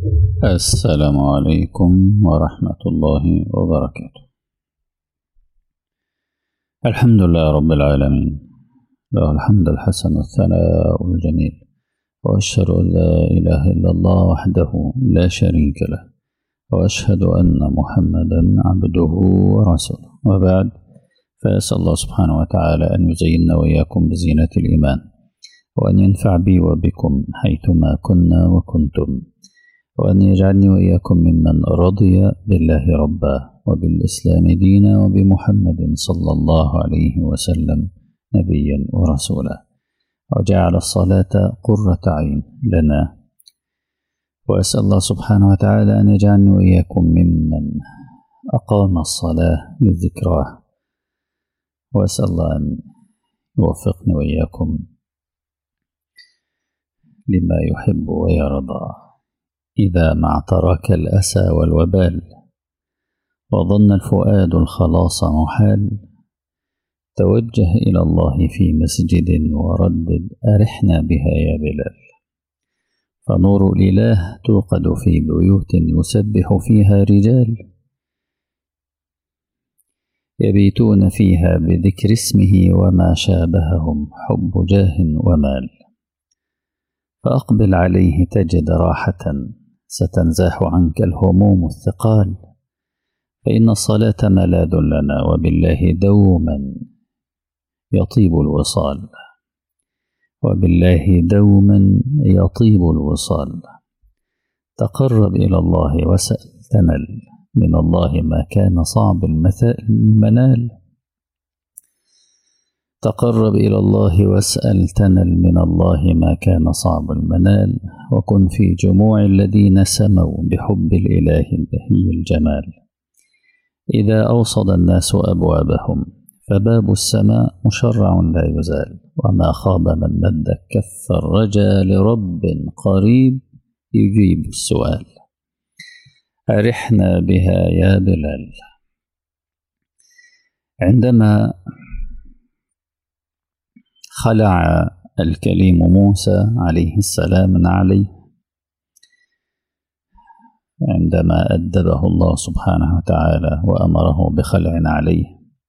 السلام عليكم ورحمة الله وبركاته الحمد لله رب العالمين له الحمد الحسن والثناء الجميل وأشهد أن لا إله إلا الله وحده لا شريك له وأشهد أن محمدا عبده ورسوله وبعد فأسأل الله سبحانه وتعالى أن يزيننا وإياكم بزينة الإيمان وأن ينفع بي وبكم حيثما كنا وكنتم وأن يجعلني وإياكم ممن رضي بالله ربا وبالإسلام دينا وبمحمد صلى الله عليه وسلم نبيا ورسولا وجعل الصلاة قرة عين لنا وأسأل الله سبحانه وتعالى أن يجعلني وإياكم ممن أقام الصلاة للذكرى وأسأل الله أن يوفقني وإياكم لما يحب ويرضى إذا ما اعترك الأسى والوبال وظن الفؤاد الخلاص محال توجه إلى الله في مسجد وردد أرحنا بها يا بلال فنور الإله توقد في بيوت يسبح فيها رجال يبيتون فيها بذكر اسمه وما شابههم حب جاه ومال فأقبل عليه تجد راحة ستنزاح عنك الهموم الثقال فإن الصلاة ملاذ لنا وبالله دوما يطيب الوصال وبالله دوما يطيب الوصال تقرب إلى الله وسأل تنل من الله ما كان صعب المنال تقرب إلى الله واسأل تنل من الله ما كان صعب المنال وكن في جموع الذين سموا بحب الإله البهي الجمال إذا أوصد الناس أبوابهم فباب السماء مشرع لا يزال وما خاب من مد كف الرجا لرب قريب يجيب السؤال أرحنا بها يا بلال عندما خلع الكليم موسى عليه السلام من عليه عندما أدبه الله سبحانه وتعالى وأمره بخلع عليه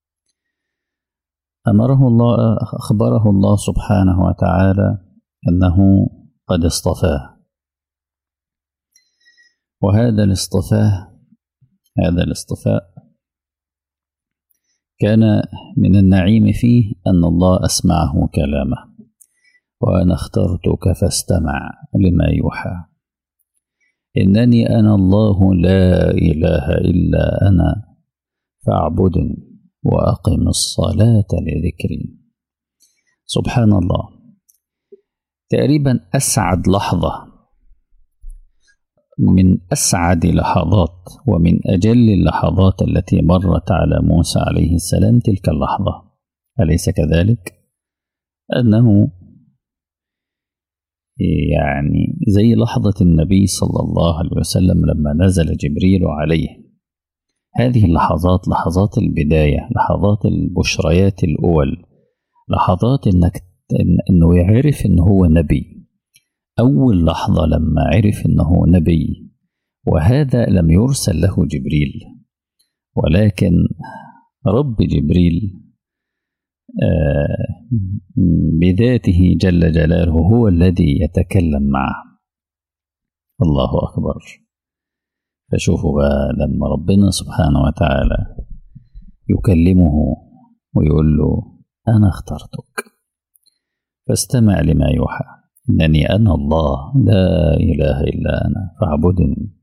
أمره الله أخبره الله سبحانه وتعالى أنه قد اصطفاه وهذا الاصطفاء هذا الاصطفاء كان من النعيم فيه أن الله أسمعه كلامه وأنا اخترتك فاستمع لما يوحى إنني أنا الله لا إله إلا أنا فاعبدني وأقم الصلاة لذكري سبحان الله تقريبا أسعد لحظة من أسعد لحظات ومن أجل اللحظات التي مرت على موسى عليه السلام تلك اللحظة أليس كذلك؟ أنه يعني زي لحظة النبي صلى الله عليه وسلم لما نزل جبريل عليه هذه اللحظات لحظات البداية لحظات البشريات الأول لحظات إنك إنه يعرف إن هو نبي أول لحظة لما عرف إنه نبي وهذا لم يرسل له جبريل ولكن رب جبريل بذاته جل جلاله هو الذي يتكلم معه الله أكبر فشوفوا بقى لما ربنا سبحانه وتعالى يكلمه ويقول له أنا اخترتك فاستمع لما يوحى إنني أنا الله لا إله إلا أنا فاعبدني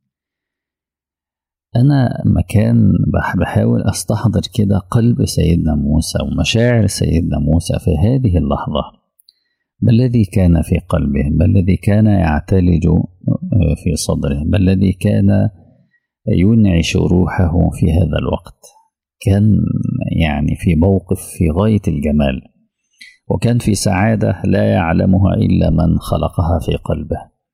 أنا مكان بحاول أستحضر كده قلب سيدنا موسى ومشاعر سيدنا موسى في هذه اللحظة ما الذي كان في قلبه ما الذي كان يعتلج في صدره ما الذي كان ينعش روحه في هذا الوقت كان يعني في موقف في غاية الجمال وكان في سعادة لا يعلمها إلا من خلقها في قلبه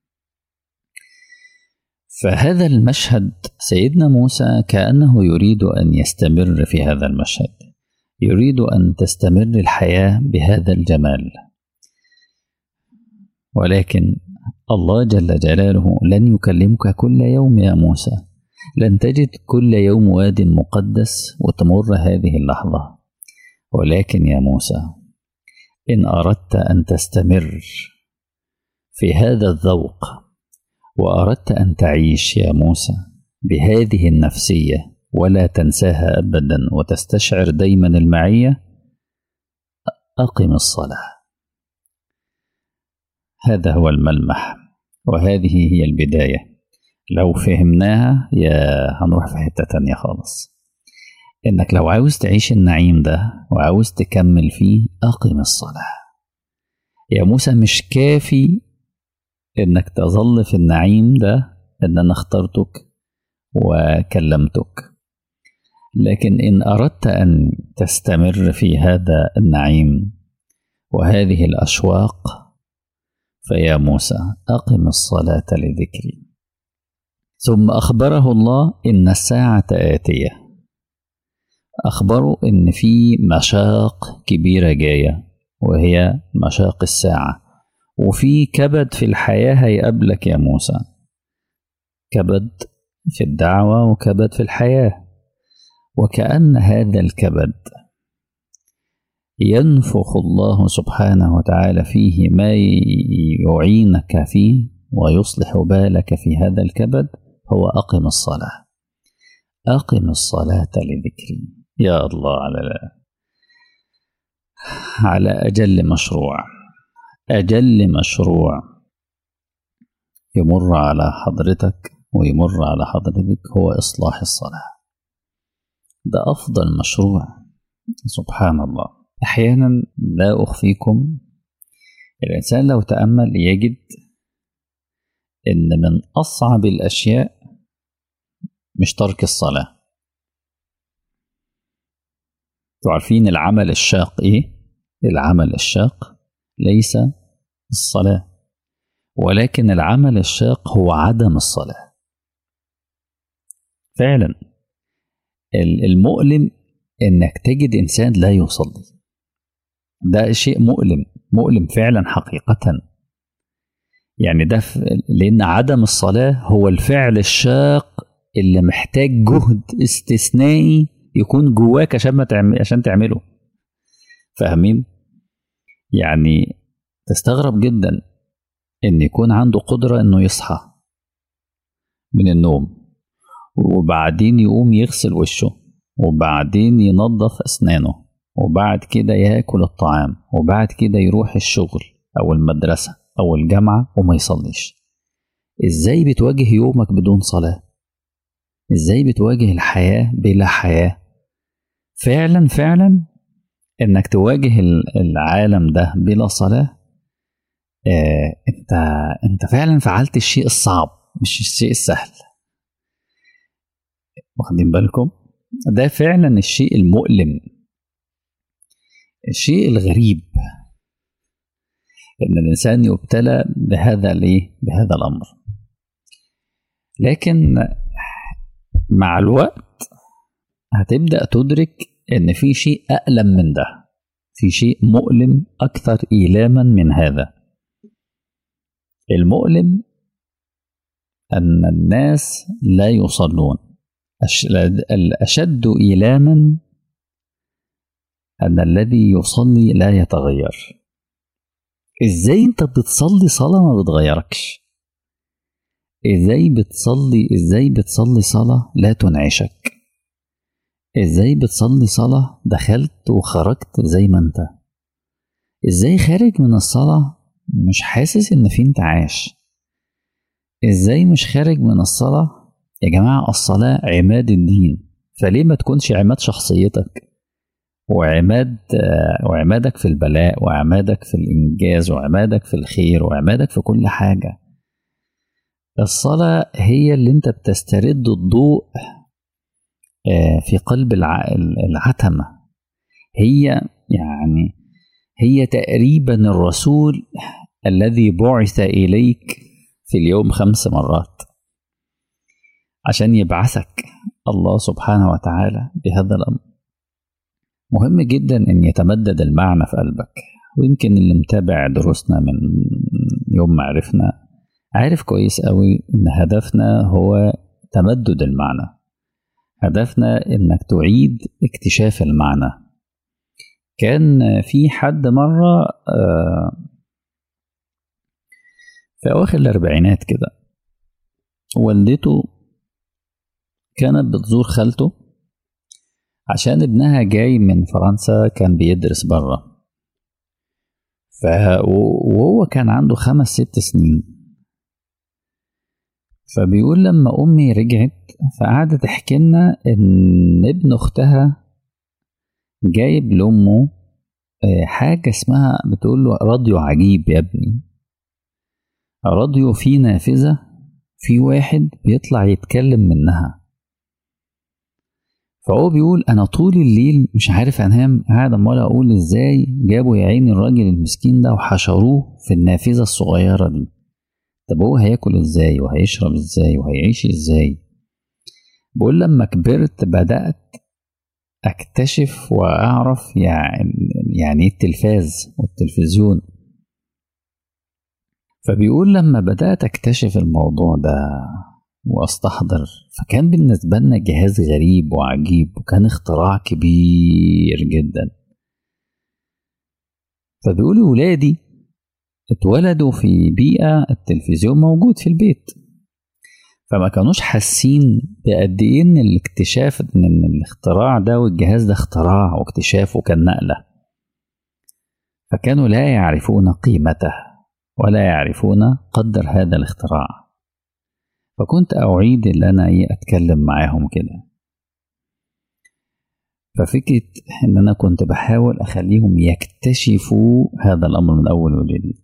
فهذا المشهد سيدنا موسى كأنه يريد أن يستمر في هذا المشهد يريد أن تستمر الحياة بهذا الجمال ولكن الله جل جلاله لن يكلمك كل يوم يا موسى لن تجد كل يوم واد مقدس وتمر هذه اللحظة ولكن يا موسى إن أردت أن تستمر في هذا الذوق وأردت أن تعيش يا موسى بهذه النفسية ولا تنساها أبدا وتستشعر دايما المعية أقم الصلاة هذا هو الملمح وهذه هي البداية لو فهمناها يا هنروح في حتة تانية خالص إنك لو عاوز تعيش النعيم ده وعاوز تكمل فيه أقم الصلاة يا موسى مش كافي إنك تظل في النعيم ده إن أنا اخترتك وكلمتك لكن إن أردت أن تستمر في هذا النعيم وهذه الأشواق فيا موسى أقم الصلاة لذكري ثم أخبره الله إن الساعة آتية أخبره إن في مشاق كبيرة جاية وهي مشاق الساعة وفي كبد في الحياة هيقابلك يا موسى كبد في الدعوة وكبد في الحياة وكأن هذا الكبد ينفخ الله سبحانه وتعالى فيه ما يعينك فيه ويصلح بالك في هذا الكبد هو أقم الصلاة أقم الصلاة لذكري يا الله على على أجل مشروع أجل مشروع يمر على حضرتك ويمر على حضرتك هو إصلاح الصلاة ده أفضل مشروع سبحان الله أحيانا لا أخفيكم الإنسان لو تأمل يجد إن من أصعب الأشياء مش ترك الصلاة تعرفين العمل الشاق إيه؟ العمل الشاق ليس الصلاة ولكن العمل الشاق هو عدم الصلاة فعلا المؤلم انك تجد انسان لا يصلي ده شيء مؤلم مؤلم فعلا حقيقة يعني ده لأن عدم الصلاة هو الفعل الشاق اللي محتاج جهد استثنائي يكون جواك عشان ما تعمل عشان تعمله فاهمين؟ يعني تستغرب جدا إن يكون عنده قدرة إنه يصحى من النوم وبعدين يقوم يغسل وشه وبعدين ينظف أسنانه وبعد كده ياكل الطعام وبعد كده يروح الشغل أو المدرسة أو الجامعة وما يصليش إزاي بتواجه يومك بدون صلاة إزاي بتواجه الحياة بلا حياة فعلا فعلا إنك تواجه العالم ده بلا صلاة آه أنت أنت فعلا فعلت الشيء الصعب مش الشيء السهل واخدين بالكم ده فعلا الشيء المؤلم الشيء الغريب ان الانسان يبتلى بهذا الايه بهذا الامر لكن مع الوقت هتبدا تدرك ان في شيء أألم من ده في شيء مؤلم أكثر إيلاما من هذا المؤلم أن الناس لا يصلون الأشد إيلاما أن الذي يصلي لا يتغير إزاي أنت بتصلي صلاة ما بتغيركش إزاي بتصلي إزاي بتصلي صلاة لا تنعشك إزاي بتصلي صلاة دخلت وخرجت زي ما أنت إزاي خارج من الصلاة مش حاسس إن في انتعاش إزاي مش خارج من الصلاة يا جماعة الصلاة عماد الدين فليه ما تكونش عماد شخصيتك وعماد وعمادك في البلاء وعمادك في الإنجاز وعمادك في الخير وعمادك في كل حاجة الصلاة هي اللي انت بتسترد الضوء في قلب العتمة هي يعني هي تقريبا الرسول الذي بعث إليك في اليوم خمس مرات عشان يبعثك الله سبحانه وتعالى بهذا الأمر مهم جدا أن يتمدد المعنى في قلبك ويمكن اللي متابع دروسنا من يوم ما عرفنا عارف كويس قوي إن هدفنا هو تمدد المعنى هدفنا إنك تعيد اكتشاف المعنى كان في حد مرة آه، في أواخر الأربعينات كده والدته كانت بتزور خالته عشان ابنها جاي من فرنسا كان بيدرس بره ف وهو كان عنده خمس ست سنين فبيقول لما أمي رجعت فقعدت تحكي لنا إن ابن أختها جايب لأمه آه، حاجة اسمها بتقول له راديو عجيب يا ابني راديو فيه نافذة في واحد بيطلع يتكلم منها فهو بيقول انا طول الليل مش عارف انام قاعد امال اقول ازاي جابوا يا عيني الراجل المسكين ده وحشروه في النافذه الصغيره دي طب هو هياكل ازاي وهيشرب ازاي وهيعيش ازاي بقول لما كبرت بدات اكتشف واعرف يعني يعني ايه التلفاز والتلفزيون فبيقول لما بدات اكتشف الموضوع ده واستحضر فكان بالنسبة لنا جهاز غريب وعجيب وكان اختراع كبير جدا فبيقول ولادي اتولدوا في بيئة التلفزيون موجود في البيت فما كانوش حاسين بقد ايه ان الاكتشاف ان الاختراع ده والجهاز ده اختراع واكتشافه كان نقلة فكانوا لا يعرفون قيمته ولا يعرفون قدر هذا الاختراع فكنت أعيد اللي أنا إيه أتكلم معاهم كده ففكرة إن أنا كنت بحاول أخليهم يكتشفوا هذا الأمر من أول وجديد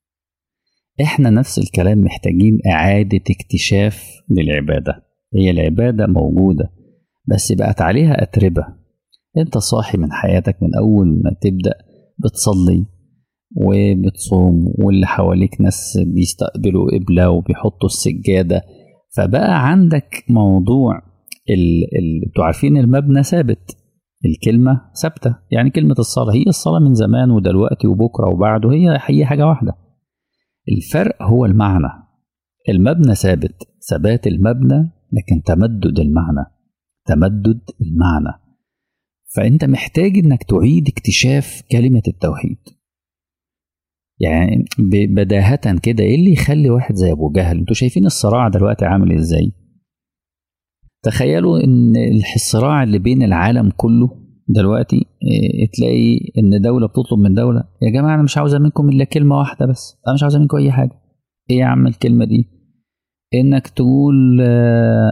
إحنا نفس الكلام محتاجين إعادة اكتشاف للعبادة هي العبادة موجودة بس بقت عليها أتربة أنت صاحي من حياتك من أول ما تبدأ بتصلي وبتصوم واللي حواليك ناس بيستقبلوا قبلة وبيحطوا السجادة فبقى عندك موضوع انتوا عارفين المبنى ثابت الكلمة ثابتة يعني كلمة الصلاة هي الصلاة من زمان ودلوقتي وبكرة وبعده هي هي حاجة واحدة الفرق هو المعنى المبنى ثابت ثبات المبنى لكن تمدد المعنى تمدد المعنى فأنت محتاج إنك تعيد اكتشاف كلمة التوحيد يعني بداهة كده ايه اللي يخلي واحد زي ابو جهل انتوا شايفين الصراع دلوقتي عامل ازاي تخيلوا ان الصراع اللي بين العالم كله دلوقتي إيه تلاقي ان دولة بتطلب من دولة يا جماعة انا مش عاوزة منكم الا كلمة واحدة بس انا مش عاوزة منكم اي حاجة ايه يا عم الكلمة دي انك تقول آه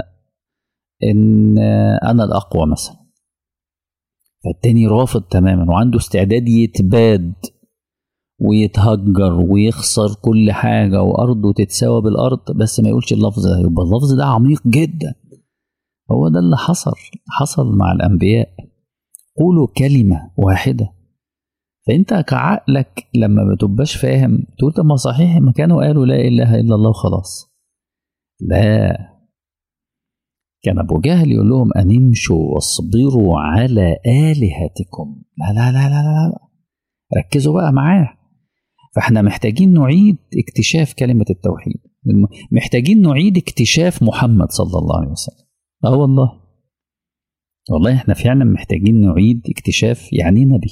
ان آه انا الاقوى مثلا فالتاني رافض تماما وعنده استعداد يتباد ويتهجر ويخسر كل حاجة وأرضه تتساوى بالأرض بس ما يقولش اللفظ ده يبقى اللفظ ده عميق جدا هو ده اللي حصل حصل مع الأنبياء قولوا كلمة واحدة فأنت كعقلك لما ما تبقاش فاهم تقول طب ما صحيح ما كانوا قالوا لا إله إلا الله وخلاص لا كان أبو جهل يقول لهم أن امشوا واصبروا على آلهتكم لا لا لا لا لا, لا. ركزوا بقى معاه فاحنا محتاجين نعيد اكتشاف كلمة التوحيد محتاجين نعيد اكتشاف محمد صلى الله عليه وسلم اه والله والله احنا فعلا محتاجين نعيد اكتشاف يعني نبي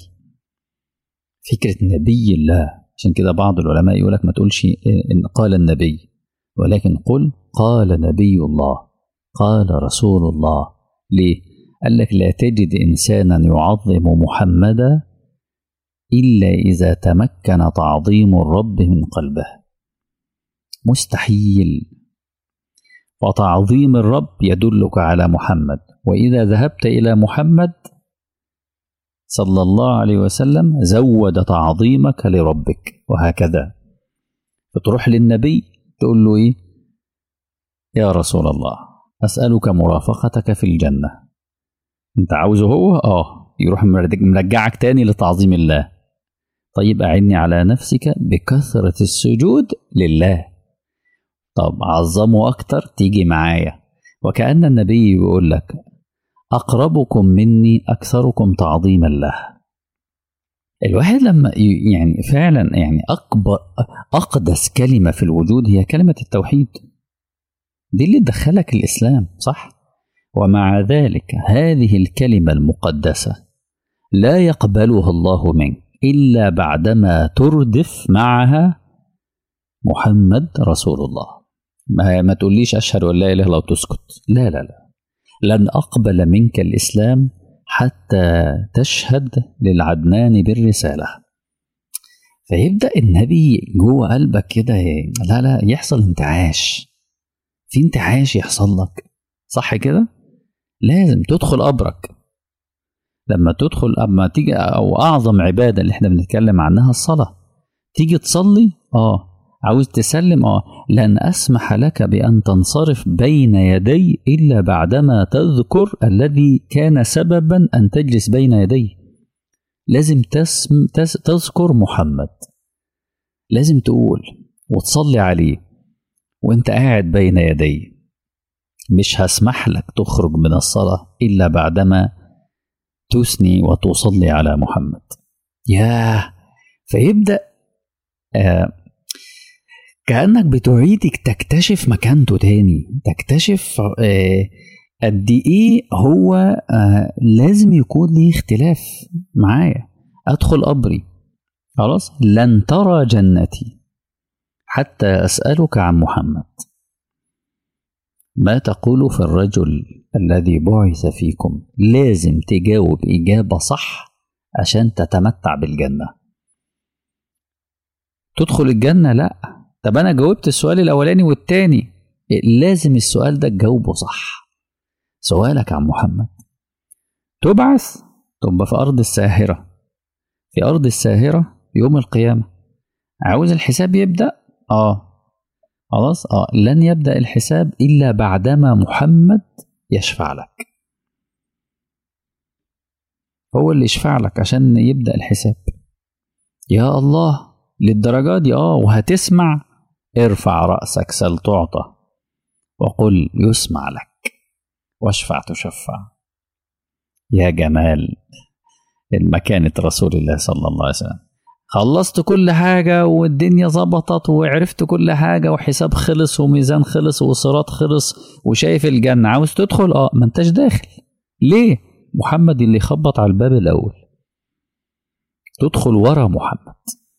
فكرة نبي الله عشان كده بعض العلماء يقول لك ما تقولش إن قال النبي ولكن قل قال نبي الله قال رسول الله ليه؟ قال لك لا تجد إنسانا يعظم محمدا إلا إذا تمكن تعظيم الرب من قلبه مستحيل وتعظيم الرب يدلك على محمد وإذا ذهبت إلى محمد صلى الله عليه وسلم زود تعظيمك لربك وهكذا فتروح للنبي تقول له إيه يا رسول الله أسألك مرافقتك في الجنة أنت عاوزه هو؟ آه يروح مرجعك تاني لتعظيم الله طيب أعني على نفسك بكثرة السجود لله طب عظمه أكتر تيجي معايا وكأن النبي بيقول لك أقربكم مني أكثركم تعظيما له الواحد لما ي- يعني فعلا يعني اكبر اقدس كلمه في الوجود هي كلمه التوحيد دي اللي تدخلك الاسلام صح ومع ذلك هذه الكلمه المقدسه لا يقبلها الله منك الا بعدما تردف معها محمد رسول الله ما, ما تقوليش اشهد ان لا اله الا الله وتسكت لا لا لا لن اقبل منك الاسلام حتى تشهد للعدنان بالرساله فيبدا النبي جوه قلبك كده ي- لا لا يحصل انتعاش في انتعاش يحصل لك صح كده لازم تدخل قبرك لما تدخل اما تيجي او اعظم عباده اللي احنا بنتكلم عنها الصلاه تيجي تصلي اه عاوز تسلم اه لن اسمح لك بان تنصرف بين يدي الا بعدما تذكر الذي كان سببا ان تجلس بين يدي لازم تسم تس تذكر محمد لازم تقول وتصلي عليه وانت قاعد بين يدي مش هسمح لك تخرج من الصلاه الا بعدما تثني وتصلي على محمد ياه فيبدا آه كانك بتعيدك تكتشف مكانته تاني تكتشف آه قد ايه هو آه لازم يكون ليه اختلاف معايا ادخل قبري خلاص لن ترى جنتي حتى اسالك عن محمد ما تقول في الرجل الذي بعث فيكم لازم تجاوب اجابه صح عشان تتمتع بالجنه تدخل الجنه لا طب انا جاوبت السؤال الاولاني والتاني لازم السؤال ده تجاوبه صح سؤالك عن محمد تبعث تبقى في ارض الساهره في ارض الساهره يوم القيامه عاوز الحساب يبدا اه خلاص اه لن يبدا الحساب الا بعدما محمد يشفع لك هو اللي يشفع لك عشان يبدا الحساب يا الله للدرجة دي اه وهتسمع ارفع رأسك سل تعطى وقل يسمع لك واشفع تشفع يا جمال المكانة رسول الله صلى الله عليه وسلم خلصت كل حاجة والدنيا ظبطت وعرفت كل حاجة وحساب خلص وميزان خلص وصراط خلص وشايف الجنة عاوز تدخل اه ما انتش داخل ليه محمد اللي يخبط على الباب الأول تدخل ورا محمد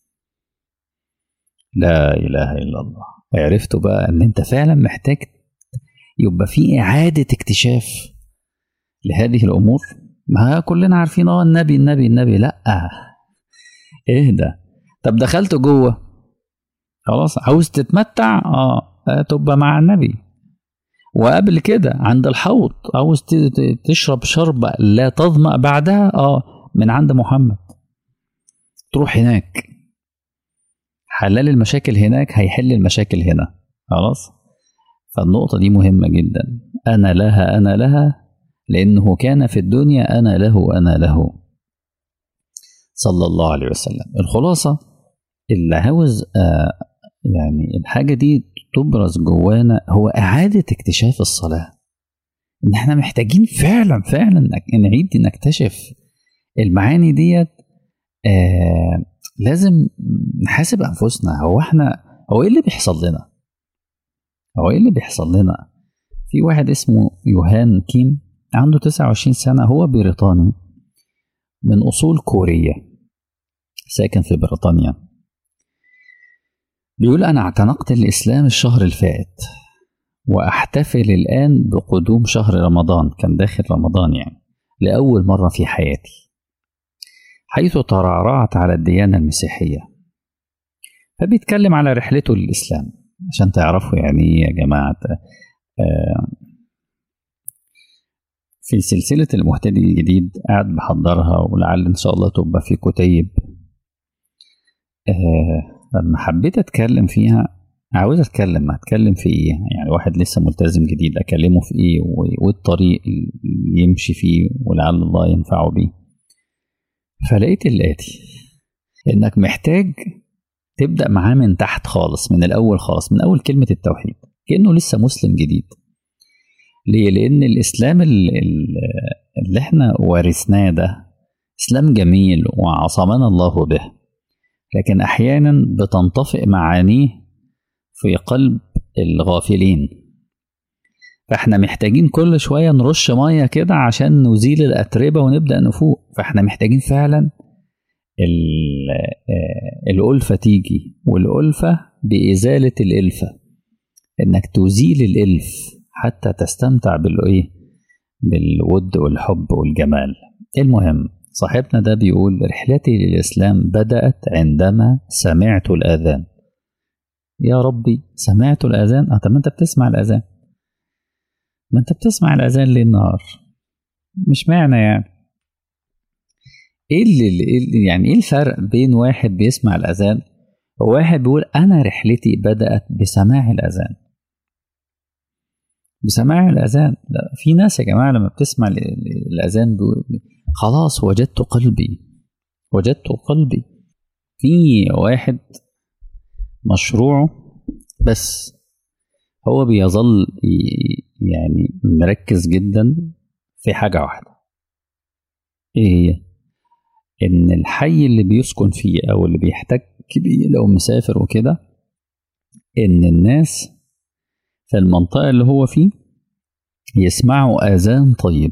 لا إله إلا الله عرفتوا بقى أن أنت فعلا محتاج يبقى في إعادة اكتشاف لهذه الأمور ما كلنا عارفين اه النبي النبي النبي لا اهدى طب دخلت جوه خلاص عاوز تتمتع اه تبقى مع النبي وقبل كده عند الحوض عاوز تشرب شربة لا تظمأ بعدها اه من عند محمد تروح هناك حلال المشاكل هناك هيحل المشاكل هنا خلاص فالنقطة دي مهمة جدا أنا لها أنا لها لأنه كان في الدنيا أنا له أنا له صلى الله عليه وسلم الخلاصة اللي عاوز آه يعني الحاجة دي تبرز جوانا هو إعادة اكتشاف الصلاة إن إحنا محتاجين فعلا فعلا نعيد نكتشف المعاني ديت آه لازم نحاسب أنفسنا هو إحنا هو إيه اللي بيحصل لنا؟ هو إيه اللي بيحصل لنا؟ في واحد اسمه يوهان كيم عنده 29 سنة هو بريطاني من أصول كورية ساكن في بريطانيا بيقول أنا اعتنقت الإسلام الشهر الفائت وأحتفل الآن بقدوم شهر رمضان كان داخل رمضان يعني لأول مرة في حياتي حيث ترعرعت على الديانة المسيحية فبيتكلم على رحلته للإسلام عشان تعرفوا يعني يا جماعة آه في سلسلة المهتدي الجديد قاعد بحضرها ولعل إن شاء الله تبقى في كتيب آه لما حبيت أتكلم فيها عاوز أتكلم أتكلم في إيه يعني واحد لسه ملتزم جديد أكلمه في إيه والطريق اللي يمشي فيه ولعل الله ينفعه بيه فلقيت الآتي إنك محتاج تبدأ معاه من تحت خالص من الأول خالص من أول كلمة التوحيد كأنه لسه مسلم جديد ليه؟ لأن الإسلام اللي, اللي احنا ورثناه ده إسلام جميل وعصمنا الله به لكن أحيانا بتنطفئ معانيه في قلب الغافلين فاحنا محتاجين كل شوية نرش مية كده عشان نزيل الأتربة ونبدأ نفوق فاحنا محتاجين فعلا الألفة تيجي والألفة بإزالة الإلفة إنك تزيل الإلف حتى تستمتع بالإيه بالود والحب والجمال المهم صاحبنا ده بيقول رحلتي للإسلام بدأت عندما سمعت الأذان يا ربي سمعت الأذان اه طب ما أنت بتسمع الأذان ما أنت بتسمع الأذان ليل نهار مش معنى يعني ايه اللي يعني ايه الفرق بين واحد بيسمع الاذان وواحد بيقول انا رحلتي بدات بسماع الاذان بسماع الاذان لا في ناس يا جماعه لما بتسمع الاذان خلاص وجدت قلبي وجدت قلبي في واحد مشروعه بس هو بيظل يعني مركز جدا في حاجه واحده ايه هي ان الحي اللي بيسكن فيه او اللي بيحتك بيه لو مسافر وكده ان الناس في المنطقة اللي هو فيه يسمعوا آذان طيب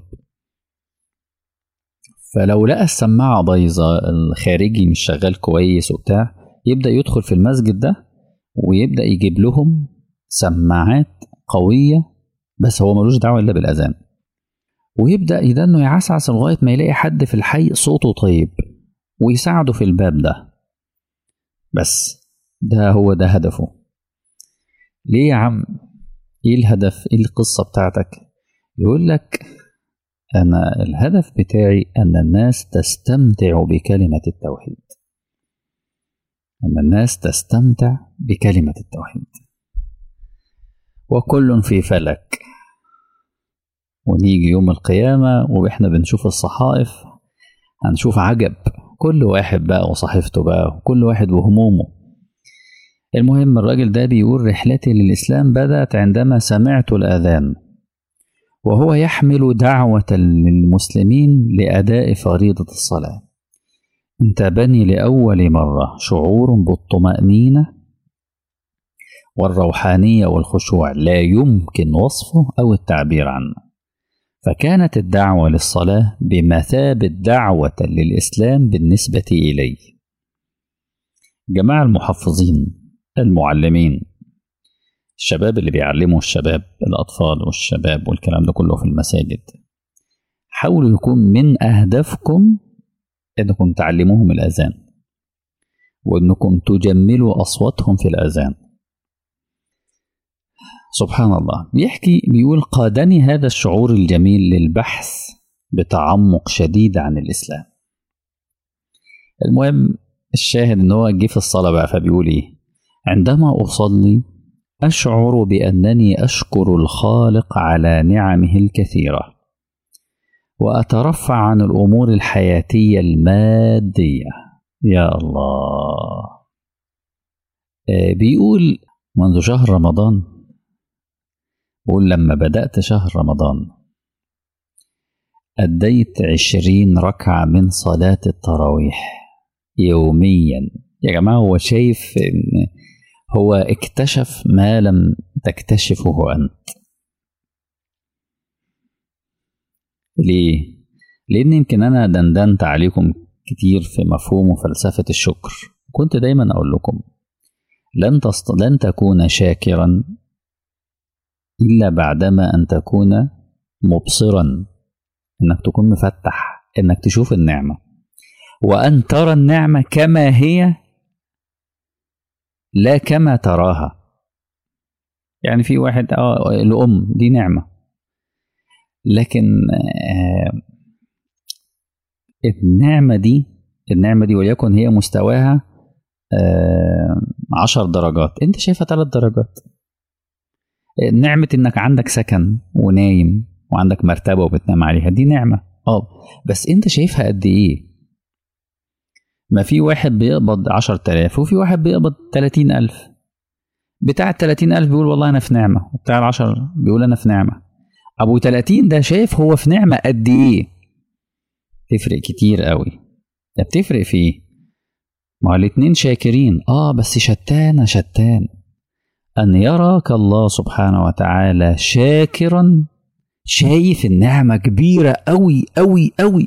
فلو لقى السماعة بايظة الخارجي مش شغال كويس وبتاع يبدأ يدخل في المسجد ده ويبدأ يجيب لهم سماعات قوية بس هو ملوش دعوة إلا بالأذان ويبدأ يدنه يعسعس لغاية ما يلاقي حد في الحي صوته طيب ويساعده في الباب ده بس ده هو ده هدفه ليه يا عم ايه الهدف ايه القصة بتاعتك يقول لك انا الهدف بتاعي ان الناس تستمتع بكلمة التوحيد ان الناس تستمتع بكلمة التوحيد وكل في فلك ونيجي يوم القيامة وإحنا بنشوف الصحائف هنشوف عجب كل واحد بقى وصحيفته بقى وكل واحد وهمومه المهم الراجل ده بيقول رحلتي للإسلام بدأت عندما سمعت الأذان وهو يحمل دعوة للمسلمين لأداء فريضة الصلاة انتابني لأول مرة شعور بالطمأنينة والروحانية والخشوع لا يمكن وصفه أو التعبير عنه فكانت الدعوة للصلاة بمثابة دعوة للإسلام بالنسبة إلي جماعة المحفظين المعلمين الشباب اللي بيعلموا الشباب الأطفال والشباب والكلام ده كله في المساجد حاولوا يكون من أهدافكم إنكم تعلموهم الأذان وإنكم تجملوا أصواتهم في الأذان سبحان الله بيحكي بيقول قادني هذا الشعور الجميل للبحث بتعمق شديد عن الإسلام المهم الشاهد ان هو جه في الصلاة بقى فبيقول ايه عندما أصلي أشعر بأنني أشكر الخالق على نعمه الكثيرة وأترفع عن الأمور الحياتية المادية يا الله آه بيقول منذ شهر رمضان بقول لما بدأت شهر رمضان أديت عشرين ركعة من صلاة التراويح يوميا يا جماعة هو شايف إن هو اكتشف ما لم تكتشفه أنت ليه؟ لأن يمكن أنا دندنت عليكم كتير في مفهوم وفلسفة الشكر كنت دايما أقول لكم لن, تست... لن تكون شاكرا إلا بعدما أن تكون مبصرا إنك تكون مفتح إنك تشوف النعمة وأن ترى النعمة كما هي لا كما تراها يعني في واحد اه الأم دي نعمة لكن آه النعمة دي النعمة دي وليكن هي مستواها آه عشر درجات انت شايفها ثلاث درجات نعمة انك عندك سكن ونايم وعندك مرتبة وبتنام عليها دي نعمة اه بس انت شايفها قد ايه ما في واحد بيقبض عشر تلاف وفي واحد بيقبض تلاتين ألف بتاع التلاتين ألف بيقول والله أنا في نعمة وبتاع العشر بيقول أنا في نعمة أبو تلاتين ده شايف هو في نعمة قد إيه تفرق كتير قوي بتفرق في ايه مع الاتنين شاكرين اه بس شتان شتان ان يراك الله سبحانه وتعالى شاكرا شايف النعمة كبيرة أوي أوي أوي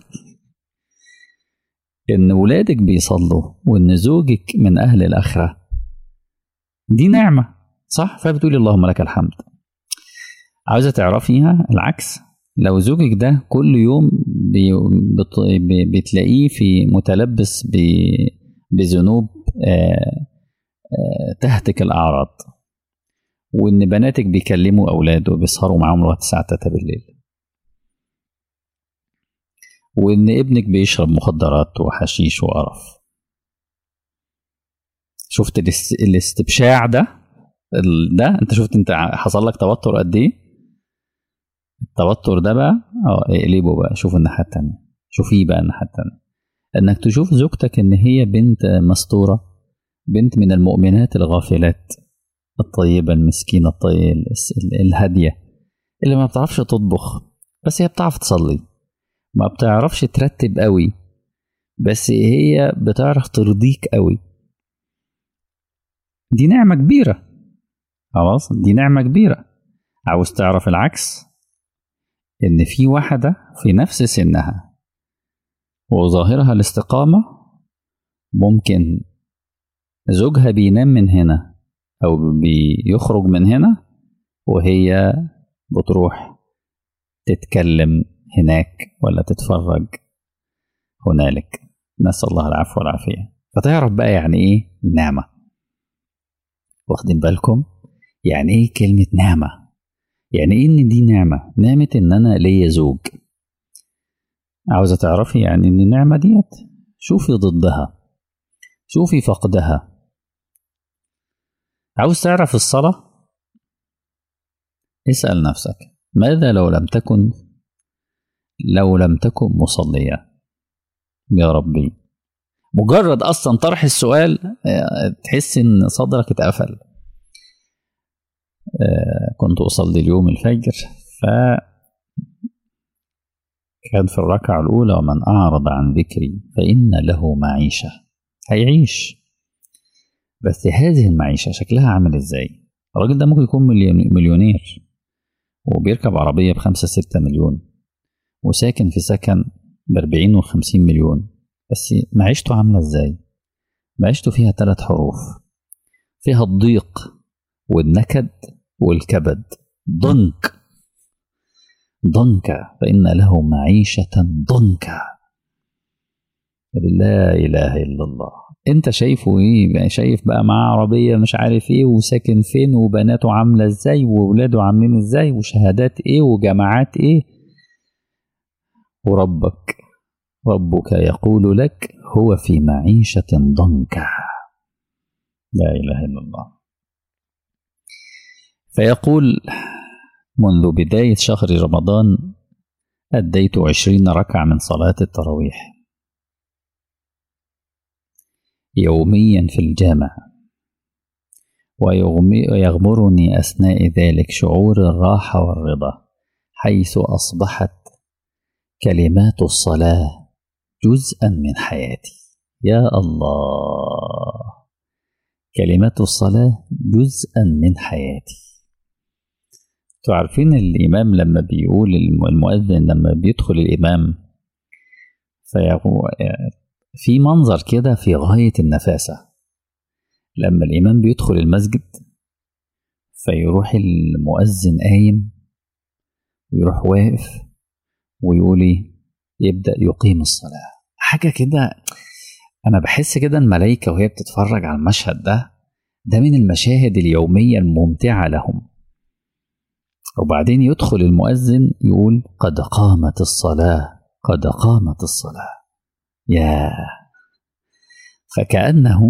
إن ولادك بيصلوا وإن زوجك من أهل الآخرة دي نعمة صح فبتقولي اللهم لك الحمد عاوزة تعرفيها العكس لو زوجك ده كل يوم بي بت بي بتلاقيه في متلبس بذنوب آه آه تهتك الأعراض وإن بناتك بيكلموا أولاده وبيسهروا معاهم لغاية الساعة 3 بالليل وإن ابنك بيشرب مخدرات وحشيش وقرف شفت الاستبشاع ده ده انت شفت انت حصل لك توتر قد ايه التوتر ده بقى اه اقلبه بقى شوف الناحيه التانية شوفيه بقى الناحيه التانية انك تشوف زوجتك ان هي بنت مستوره بنت من المؤمنات الغافلات الطيبه المسكينه الطيبه الهاديه اللي ما بتعرفش تطبخ بس هي بتعرف تصلي ما بتعرفش ترتب قوي بس هي بتعرف ترضيك قوي دي نعمه كبيره خلاص دي نعمه كبيره عاوز تعرف العكس ان في واحده في نفس سنها وظاهرها الاستقامه ممكن زوجها بينام من هنا او بيخرج من هنا وهي بتروح تتكلم هناك ولا تتفرج هنالك نسال الله العفو والعافيه فتعرف بقى يعني ايه نعمه واخدين بالكم يعني ايه كلمه نعمه يعني ايه ان دي نعمه نعمه ان انا ليا زوج عاوزه تعرفي يعني ان النعمه ديت شوفي ضدها شوفي فقدها عاوز تعرف الصلاه اسال نفسك ماذا لو لم تكن لو لم تكن مصليا يا ربي مجرد اصلا طرح السؤال تحس ان صدرك اتقفل كنت أصلي اليوم الفجر ف كان في الركعة الأولى ومن أعرض عن ذكري فإن له معيشة هيعيش بس هذه المعيشة شكلها عامل إزاي الراجل ده ممكن يكون مليونير وبيركب عربية بخمسة ستة مليون وساكن في سكن بأربعين وخمسين مليون بس معيشته عاملة إزاي معيشته فيها ثلاث حروف فيها الضيق والنكد والكبد ضنك ضنك فإن له معيشة ضنكا لا إله إلا الله أنت شايفه إيه شايف بقى معاه عربية مش عارف إيه وساكن فين وبناته عاملة إزاي وولاده عاملين إزاي وشهادات إيه وجامعات إيه وربك ربك يقول لك هو في معيشة ضنكا لا إله إلا الله فيقول منذ بداية شهر رمضان أديت عشرين ركعة من صلاة التراويح يوميا في الجامع ويغمرني أثناء ذلك شعور الراحة والرضا حيث أصبحت كلمات الصلاة جزءا من حياتي يا الله كلمات الصلاة جزءا من حياتي تعرفين الإمام لما بيقول المؤذن لما بيدخل الإمام في منظر كده في غاية النفاسة لما الإمام بيدخل المسجد فيروح المؤذن قايم ويروح واقف ويقول يبدأ يقيم الصلاة حاجة كده أنا بحس كده الملايكة وهي بتتفرج على المشهد ده ده من المشاهد اليومية الممتعة لهم وبعدين يدخل المؤذن يقول قد قامت الصلاة قد قامت الصلاة يا فكأنه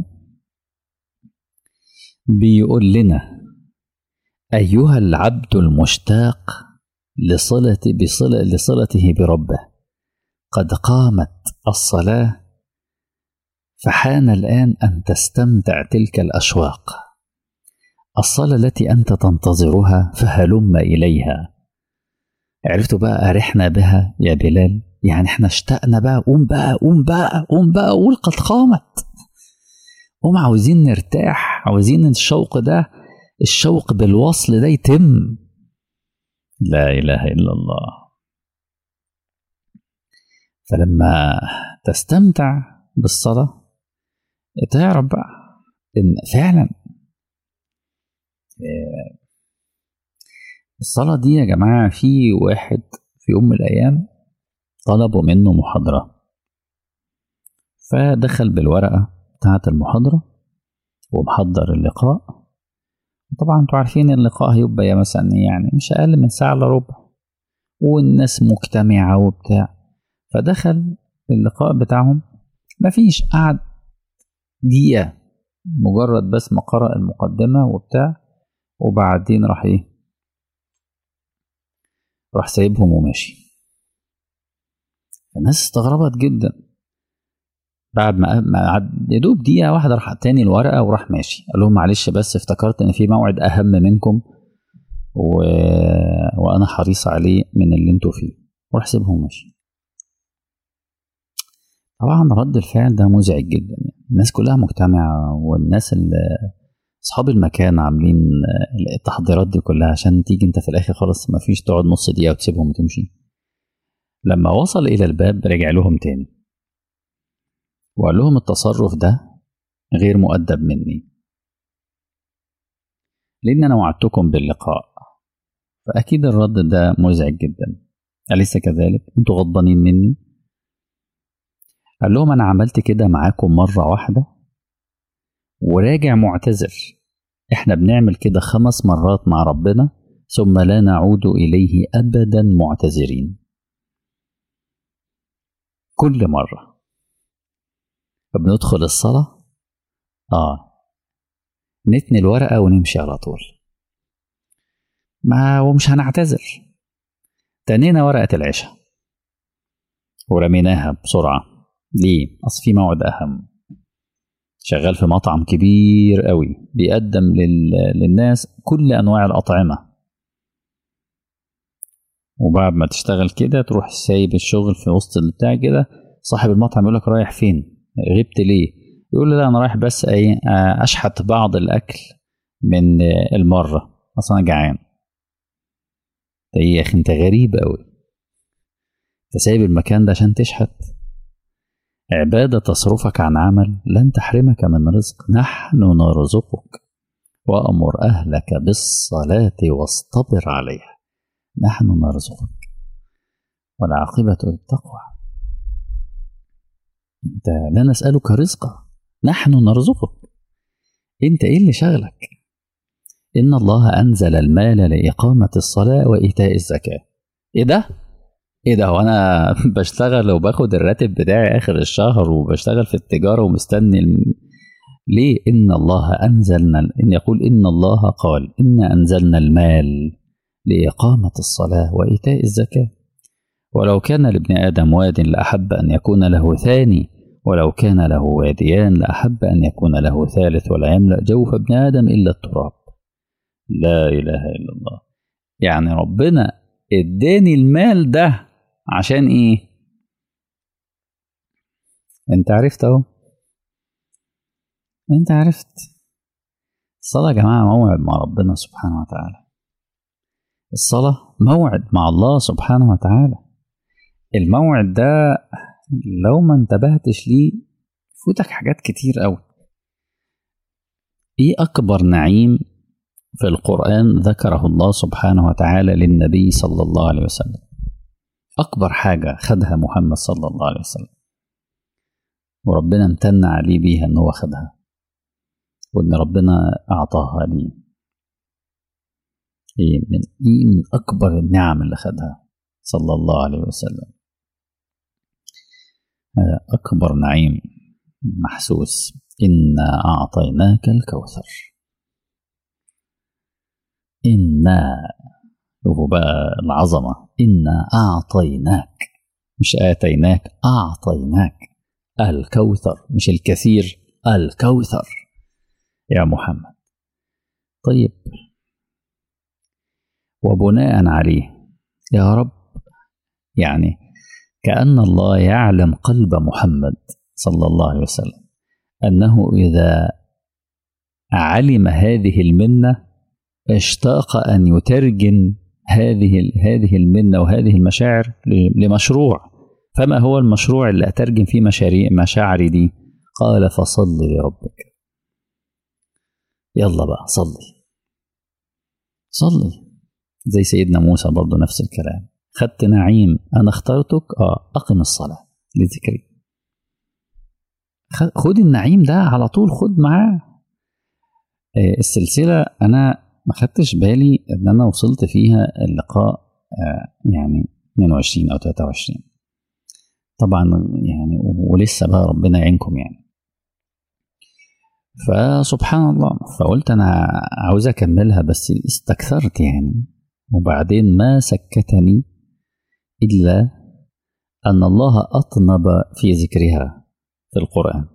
بيقول لنا أيها العبد المشتاق لصلة بصلة لصلته بربه قد قامت الصلاة فحان الآن أن تستمتع تلك الأشواق الصلاة التي أنت تنتظرها فهلم إليها عرفتوا بقى أرحنا بها يا بلال يعني احنا اشتقنا بقى قوم بقى قوم بقى قوم بقى قول قد قامت قوم عاوزين نرتاح عاوزين الشوق ده الشوق بالوصل ده يتم لا إله إلا الله فلما تستمتع بالصلاة تعرف بقى إن فعلا الصلاة دي يا جماعة في واحد في يوم من الأيام طلبوا منه محاضرة فدخل بالورقة بتاعة المحاضرة ومحضر اللقاء طبعا انتوا عارفين اللقاء هيبقى يا مثلا يعني مش أقل من ساعة إلا ربع والناس مجتمعة وبتاع فدخل اللقاء بتاعهم مفيش قعد دقيقة مجرد بس ما قرأ المقدمة وبتاع وبعدين راح ايه راح سايبهم وماشي الناس استغربت جدا بعد ما ما يا دوب دقيقة واحدة راح تاني الورقة وراح ماشي قال لهم معلش بس افتكرت إن في موعد أهم منكم و... وأنا حريص عليه من اللي انتوا فيه وراح سيبهم وماشي طبعا رد الفعل ده مزعج جدا يعني الناس كلها مجتمعة والناس اللي أصحاب المكان عاملين التحضيرات دي كلها عشان تيجي أنت في الآخر خالص مفيش تقعد نص دقيقة وتسيبهم وتمشي لما وصل إلى الباب رجع لهم تاني وقال لهم التصرف ده غير مؤدب مني لأن أنا وعدتكم باللقاء فأكيد الرد ده مزعج جدا أليس كذلك؟ أنتوا غضبانين مني؟ قال لهم أنا عملت كده معاكم مرة واحدة وراجع معتذر إحنا بنعمل كده خمس مرات مع ربنا ثم لا نعود إليه أبدا معتذرين كل مرة بندخل الصلاة آه نتني الورقة ونمشي على طول ما ومش هنعتذر تنينا ورقة العشاء ورميناها بسرعة ليه؟ أصل في موعد أهم شغال في مطعم كبير قوي بيقدم لل... للناس كل أنواع الأطعمة وبعد ما تشتغل كده تروح سايب الشغل في وسط البتاع كده صاحب المطعم يقول لك رايح فين؟ غبت ليه؟ يقول له لا أنا رايح بس أي أشحت بعض الأكل من المرة أصل أنا جعان يا أخي أنت غريب أوي أنت سايب المكان ده عشان تشحت عبادة تصرفك عن عمل لن تحرمك من رزق نحن نرزقك وأمر أهلك بالصلاة واصطبر عليها نحن نرزقك والعاقبة للتقوى أنت لا نسألك رزقا نحن نرزقك أنت إيه اللي شغلك إن الله أنزل المال لإقامة الصلاة وإيتاء الزكاة إيه ده؟ ايه ده وانا بشتغل وباخد الراتب بتاعي اخر الشهر وبشتغل في التجاره ومستني الم... ليه ان الله انزلنا ان يقول ان الله قال ان انزلنا المال لاقامه الصلاه وايتاء الزكاه ولو كان لابن ادم واد لاحب ان يكون له ثاني ولو كان له واديان لاحب ان يكون له ثالث ولا يملا جوف ابن ادم الا التراب لا اله الا الله يعني ربنا اداني المال ده عشان ايه انت عرفت اهو انت عرفت الصلاة يا جماعة موعد مع ربنا سبحانه وتعالى الصلاة موعد مع الله سبحانه وتعالى الموعد ده لو ما انتبهتش ليه فوتك حاجات كتير قوي ايه اكبر نعيم في القرآن ذكره الله سبحانه وتعالى للنبي صلى الله عليه وسلم أكبر حاجة خدها محمد صلى الله عليه وسلم وربنا امتن عليه بيها إن هو خدها وإن ربنا أعطاها ليه إيه من إيه من أكبر النعم اللي خدها صلى الله عليه وسلم أكبر نعيم محسوس إنا أعطيناك الكوثر إنا شوفوا بقى العظمة إنا أعطيناك مش آتيناك أعطيناك الكوثر مش الكثير الكوثر يا محمد طيب وبناء عليه يا رب يعني كأن الله يعلم قلب محمد صلى الله عليه وسلم أنه إذا علم هذه المنة اشتاق أن يترجم هذه هذه المنة وهذه المشاعر لمشروع فما هو المشروع اللي أترجم فيه مشاريع مشاعري دي قال فصل لربك يلا بقى صلي صلي زي سيدنا موسى برضه نفس الكلام خدت نعيم أنا اخترتك آه أقم الصلاة لذكري خد النعيم ده على طول خد معاه آه السلسلة أنا ما خدتش بالي إن أنا وصلت فيها اللقاء آه يعني 22 أو 23 طبعا يعني ولسه بقى ربنا يعينكم يعني فسبحان الله فقلت أنا عاوز أكملها بس استكثرت يعني وبعدين ما سكتني إلا أن الله أطنب في ذكرها في القرآن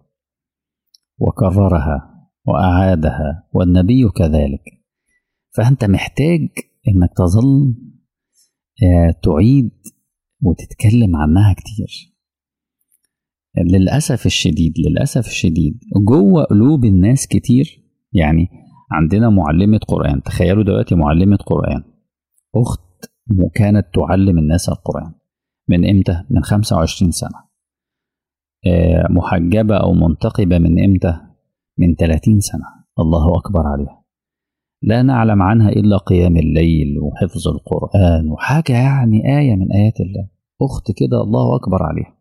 وكررها وأعادها والنبي كذلك فأنت محتاج إنك تظل تعيد وتتكلم عنها كتير للأسف الشديد للأسف الشديد جوه قلوب الناس كتير يعني عندنا معلمة قرآن تخيلوا دلوقتي معلمة قرآن أخت كانت تعلم الناس القرآن من إمتى؟ من 25 سنة محجبة أو منتقبة من إمتى؟ من 30 سنة الله أكبر عليها لا نعلم عنها إلا قيام الليل وحفظ القرآن وحاجة يعني آية من آيات الله أخت كده الله أكبر عليها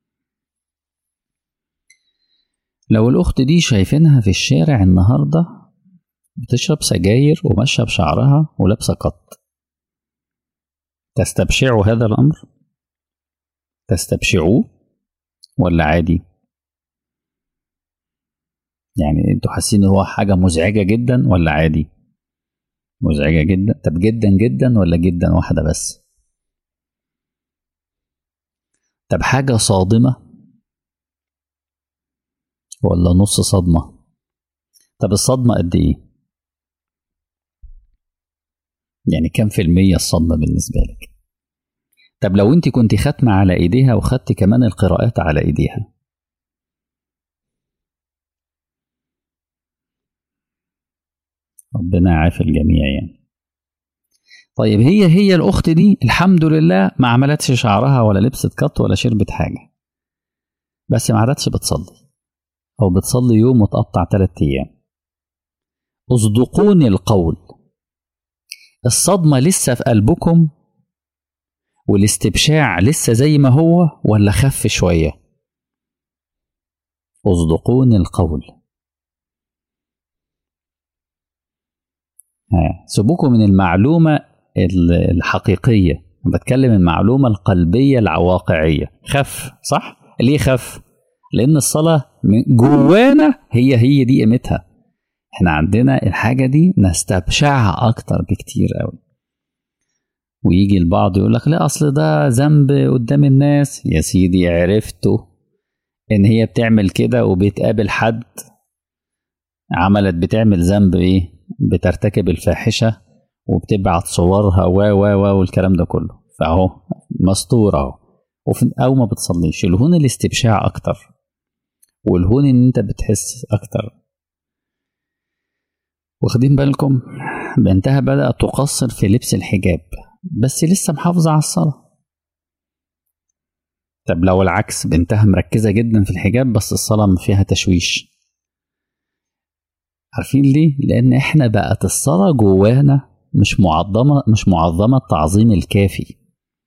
لو الأخت دي شايفينها في الشارع النهاردة بتشرب سجاير وماشية بشعرها ولابسة قط تستبشعوا هذا الأمر تستبشعوه ولا عادي يعني انتوا حاسين هو حاجة مزعجة جدا ولا عادي مزعجة جدا طب جدا جدا ولا جدا واحدة بس طب حاجة صادمة ولا نص صدمة طب الصدمة قد ايه يعني كم في المية الصدمة بالنسبة لك طب لو انت كنت ختمة على ايديها وخدت كمان القراءات على ايديها ربنا يعافي الجميع يعني طيب هي هي الاخت دي الحمد لله ما عملتش شعرها ولا لبست قط ولا شربت حاجه بس ما عادتش بتصلي او بتصلي يوم وتقطع ثلاث ايام اصدقوني القول الصدمه لسه في قلبكم والاستبشاع لسه زي ما هو ولا خف شويه اصدقوني القول سيبوكم من المعلومة الحقيقية بتكلم المعلومة القلبية الواقعية خف صح؟ ليه خف؟ لأن الصلاة جوانا هي هي دي قيمتها احنا عندنا الحاجة دي نستبشعها أكتر بكتير قوي ويجي البعض يقول لك لا أصل ده ذنب قدام الناس يا سيدي عرفته إن هي بتعمل كده وبتقابل حد عملت بتعمل ذنب إيه؟ بترتكب الفاحشة وبتبعت صورها و و و والكلام ده كله فأهو مستور أهو أو ما بتصليش الهون الاستبشاع أكتر والهون إن أنت بتحس أكتر واخدين بالكم بنتها بدأت تقصر في لبس الحجاب بس لسه محافظة على الصلاة طب لو العكس بنتها مركزة جدا في الحجاب بس الصلاة فيها تشويش عارفين ليه؟ لأن إحنا بقت الصلاة جوانا مش معظمة مش معظمة التعظيم الكافي.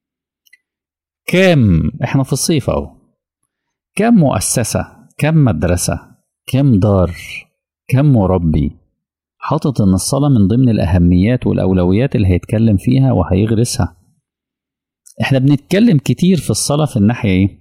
كام إحنا في الصيف أهو. كم مؤسسة، كم مدرسة، كم دار، كم مربي حاطط إن الصلاة من ضمن الأهميات والأولويات اللي هيتكلم فيها وهيغرسها. إحنا بنتكلم كتير في الصلاة في الناحية إيه؟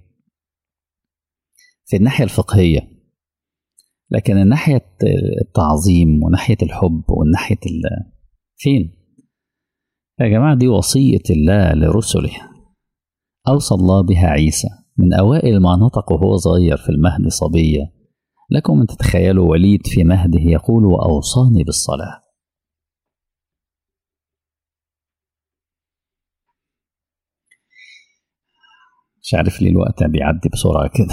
في الناحية الفقهية. لكن الناحية التعظيم وناحية الحب وناحية ال... فين؟ يا جماعة دي وصية الله لرسله أوصى الله بها عيسى من أوائل ما نطق وهو صغير في المهد صبية لكم أن تتخيلوا وليد في مهده يقول وأوصاني بالصلاة مش عارف ليه الوقت بيعدي بسرعة كده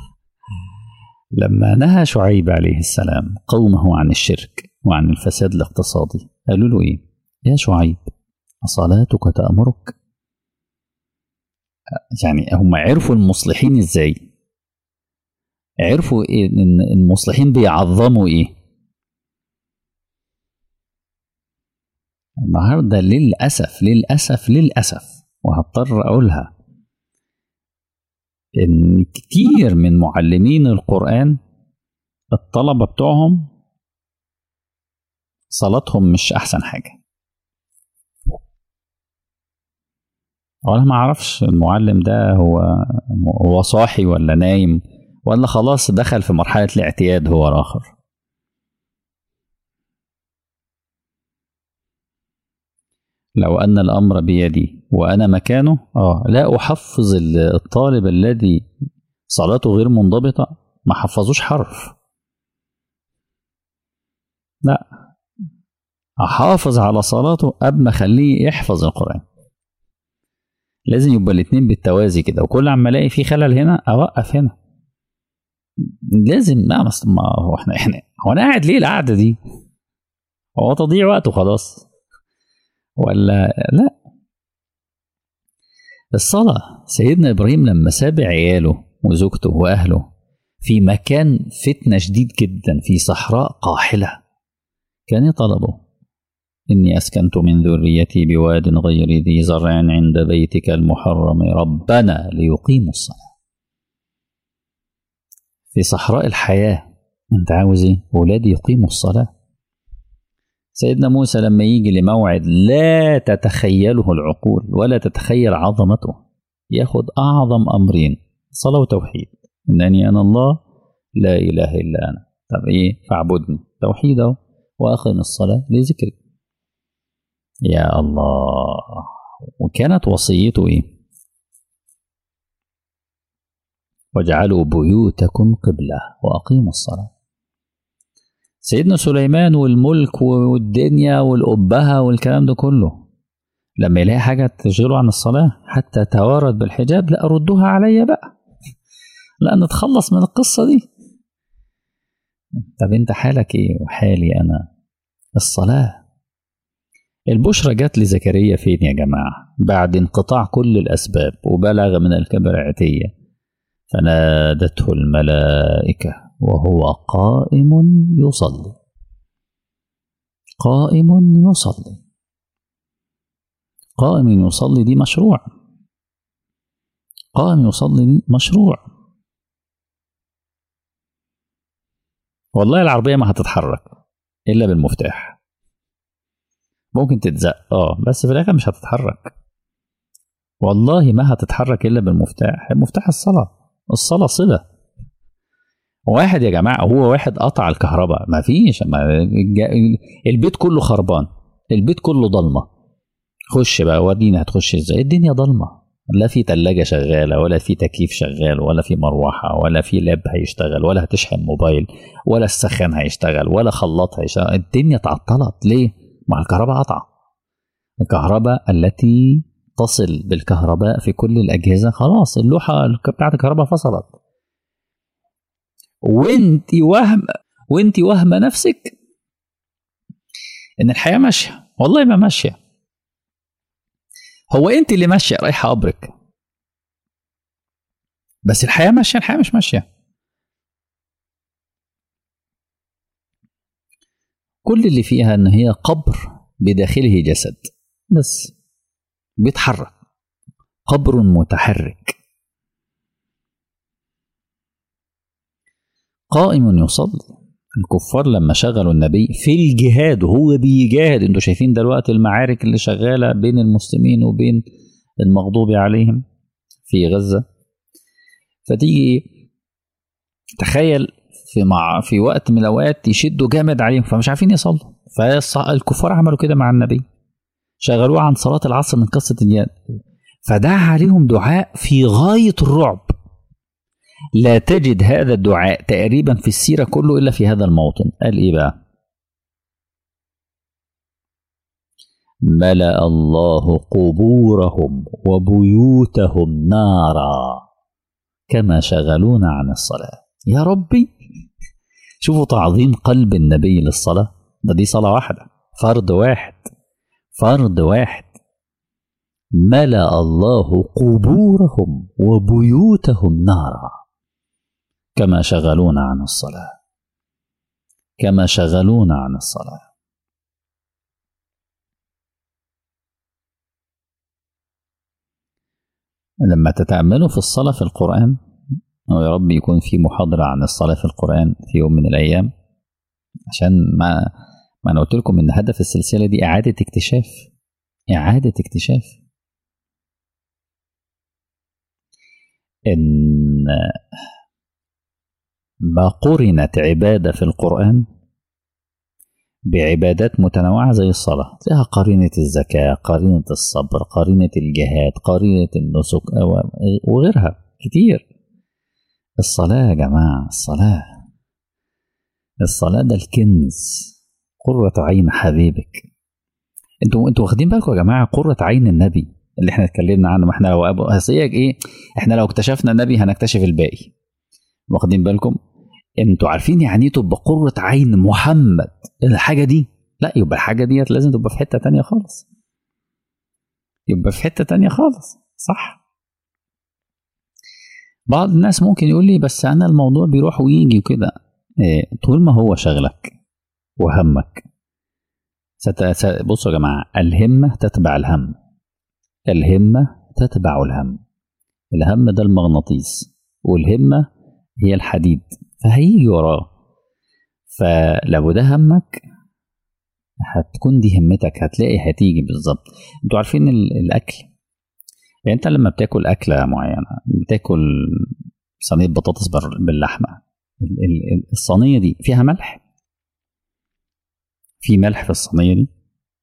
لما نهى شعيب عليه السلام قومه عن الشرك وعن الفساد الاقتصادي قالوا له ايه يا شعيب أصلاتك تأمرك يعني هم عرفوا المصلحين ازاي عرفوا إيه ان المصلحين بيعظموا ايه النهارده للاسف للاسف للاسف وهضطر اقولها ان كتير من معلمين القران الطلبه بتوعهم صلاتهم مش احسن حاجه وانا ما اعرفش المعلم ده هو هو صاحي ولا نايم ولا خلاص دخل في مرحله الاعتياد هو الاخر لو ان الامر بيدي وانا مكانه اه لا احفظ الطالب الذي صلاته غير منضبطه ما حفظوش حرف لا احافظ على صلاته قبل ما اخليه يحفظ القران لازم يبقى الاتنين بالتوازي كده وكل عما الاقي في خلل هنا اوقف هنا لازم لا ما هو احنا احنا هو انا قاعد ليه القعده دي هو تضييع وقت وخلاص ولا لا الصلاة سيدنا إبراهيم لما ساب عياله وزوجته وأهله في مكان فتنة شديد جدا في صحراء قاحلة كان طلبه إني أسكنت من ذريتي بواد غير ذي زرع عند بيتك المحرم ربنا ليقيموا الصلاة في صحراء الحياة أنت عاوز إيه؟ ولادي يقيموا الصلاة سيدنا موسى لما يجي لموعد لا تتخيله العقول ولا تتخيل عظمته ياخد أعظم أمرين صلاة وتوحيد إنني أنا الله لا إله إلا أنا طب إيه فاعبدني توحيد أهو وأقم الصلاة لذكري يا الله وكانت وصيته إيه واجعلوا بيوتكم قبلة وأقيموا الصلاة سيدنا سليمان والملك والدنيا والأبهة والكلام ده كله لما يلاقي حاجة تشغله عن الصلاة حتى توارد بالحجاب لا ردوها عليا بقى لا نتخلص من القصة دي طب انت حالك ايه وحالي انا الصلاة البشرى جت لزكريا فين يا جماعة بعد انقطاع كل الأسباب وبلغ من الكبر عتية فنادته الملائكة وهو قائم يصلي قائم يصلي قائم يصلي دي مشروع قائم يصلي دي مشروع والله العربية ما هتتحرك إلا بالمفتاح ممكن تتزق اه بس في الآخر مش هتتحرك والله ما هتتحرك إلا بالمفتاح مفتاح الصلاة الصلاة صلة واحد يا جماعة هو واحد قطع الكهرباء ما فيش ما البيت كله خربان البيت كله ضلمة خش بقى ورينا هتخش ازاي الدنيا ضلمة لا في تلاجة شغالة ولا في تكييف شغال ولا في مروحة ولا في لاب هيشتغل ولا هتشحن موبايل ولا السخان هيشتغل ولا خلاط هيشتغل الدنيا تعطلت ليه؟ مع الكهرباء قطع الكهرباء التي تصل بالكهرباء في كل الأجهزة خلاص اللوحة بتاعت الكهرباء فصلت وانت وهم وانت وهم نفسك ان الحياة ماشية والله ما ماشية هو انت اللي ماشية رايحة قبرك بس الحياة ماشية الحياة مش ماشية كل اللي فيها ان هي قبر بداخله جسد بس بيتحرك قبر متحرك قائم يصلي الكفار لما شغلوا النبي في الجهاد وهو بيجاهد انتوا شايفين دلوقتي المعارك اللي شغاله بين المسلمين وبين المغضوب عليهم في غزه فتيجي تخيل في مع في وقت من الاوقات يشدوا جامد عليهم فمش عارفين يصلوا فالكفار عملوا كده مع النبي شغلوه عن صلاة العصر من قصة الجهاد فدعا عليهم دعاء في غاية الرعب لا تجد هذا الدعاء تقريبا في السيرة كله إلا في هذا الموطن قال إيه بقى ملأ الله قبورهم وبيوتهم نارا كما شغلونا عن الصلاة يا ربي شوفوا تعظيم قلب النبي للصلاة ده دي صلاة واحدة فرض واحد فرض واحد ملأ الله قبورهم وبيوتهم نارا كما شغلونا عن الصلاة كما شغلونا عن الصلاة لما تتأملوا في الصلاة في القرآن ويا رب يكون في محاضرة عن الصلاة في القرآن في يوم من الأيام عشان ما ما أنا قلت لكم إن هدف السلسلة دي إعادة اكتشاف إعادة اكتشاف إن ما قرنت عبادة في القرآن بعبادات متنوعة زي الصلاة تلاقيها قرينة الزكاة قرينة الصبر قرينة الجهاد قرينة النسك وغيرها كتير الصلاة يا جماعة الصلاة الصلاة ده الكنز قرة عين حبيبك انتوا انتوا واخدين بالكم يا جماعة قرة عين النبي اللي احنا اتكلمنا عنه ما احنا لو أبو هسيك ايه احنا لو اكتشفنا النبي هنكتشف الباقي واخدين بالكم انتوا عارفين يعني ايه تبقى قرة عين محمد الحاجة دي لا يبقى الحاجة ديت لازم تبقى في حتة تانية خالص يبقى في حتة تانية خالص صح بعض الناس ممكن يقول لي بس انا الموضوع بيروح ويجي وكده إيه طول ما هو شغلك وهمك ست... ست... بصوا يا جماعة الهمة تتبع الهم الهمة تتبع الهم الهم ده المغناطيس والهمة هي الحديد فهيجي وراه فلو ده همك هتكون دي همتك هتلاقي هتيجي بالظبط انتوا عارفين الاكل يعني انت لما بتاكل اكله معينه بتاكل صينيه بطاطس باللحمه الصينيه دي فيها ملح في ملح في الصينيه دي